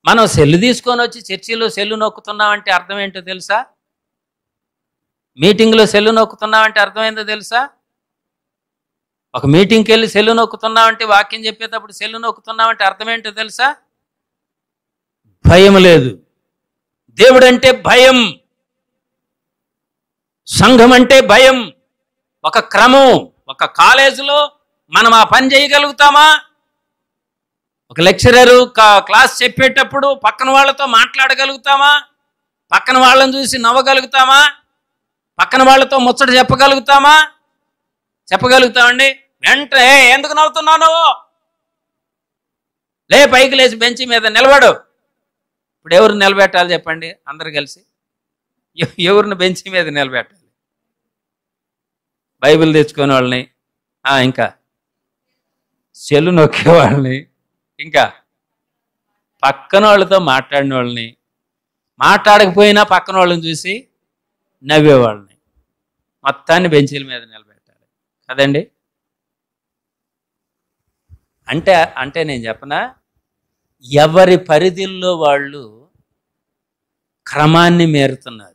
మనం సెల్లు తీసుకొని వచ్చి చర్చిలో సెల్లు నొక్కుతున్నామంటే అర్థం ఏంటో తెలుసా మీటింగ్లో సెల్లు నొక్కుతున్నామంటే అర్థమైందో తెలుసా ఒక మీటింగ్కి వెళ్ళి సెల్లు నొక్కుతున్నామంటే వాక్యం చెప్పేటప్పుడు సెల్లు నొక్కుతున్నామంటే అర్థం ఏంటో తెలుసా భయం లేదు దేవుడంటే భయం సంఘం అంటే భయం ఒక క్రమం ఒక కాలేజీలో మనం ఆ పని చేయగలుగుతామా ఒక లెక్చరరు క్లాస్ చెప్పేటప్పుడు పక్కన వాళ్ళతో మాట్లాడగలుగుతామా పక్కన వాళ్ళని చూసి నవ్వగలుగుతామా పక్కన వాళ్ళతో ముచ్చట చెప్పగలుగుతామా చెప్పగలుగుతామండి వెంటనే "ఏ, ఎందుకు నవ్వుతున్నావు నువ్వు లే పైకి లేచి బెంచి మీద నిలబడు ఇప్పుడు ఎవరు నిలబెట్టాలి చెప్పండి అందరు కలిసి ఎ- ఎవరిని బెంచి మీద నిలబెట్టాలి బైబిల్ తెచ్చుకునే వాళ్ళని ఆ, ఇంకా చెల్లు నొక్కే వాళ్ళని ఇంకా పక్కన వాళ్ళతో మాట్లాడిన వాళ్ళని మాట్లాడకపోయినా పక్కన వాళ్ళని చూసి నవ్వేవాళ్ళని మొత్తాన్ని బెంచీల మీద నిలబెట్టాలి కదండి అంటే అంటే నేను చెప్పనా ఎవరి పరిధిల్లో వాళ్ళు క్రమాన్ని మేరుతున్నారు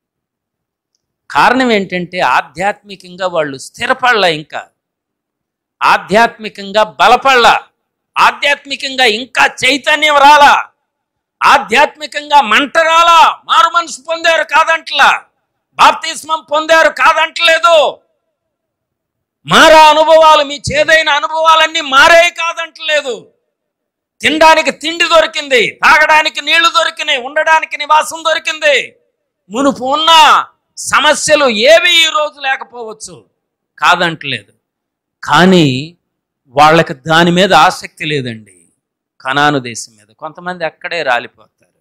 కారణం ఏంటంటే ఆధ్యాత్మికంగా వాళ్ళు స్థిరపడలా ఇంకా ఆధ్యాత్మికంగా బలపడలా ఆధ్యాత్మికంగా ఇంకా చైతన్యం రాలా ఆధ్యాత్మికంగా మంట రాలా మారు మనసు పొందారు కాదంటలా బాప్తిస్మం పొందారు కాదంటలేదు మారా అనుభవాలు మీ చేదైన అనుభవాలన్నీ మారే కాదంటలేదు తినడానికి తిండి దొరికింది తాగడానికి నీళ్లు దొరికినాయి ఉండడానికి నివాసం దొరికింది మునుపు ఉన్న సమస్యలు ఏవి ఈ రోజు లేకపోవచ్చు కాదంటలేదు కానీ వాళ్ళకి దాని మీద ఆసక్తి లేదండి కనాను దేశం మీద కొంతమంది అక్కడే రాలిపోతారు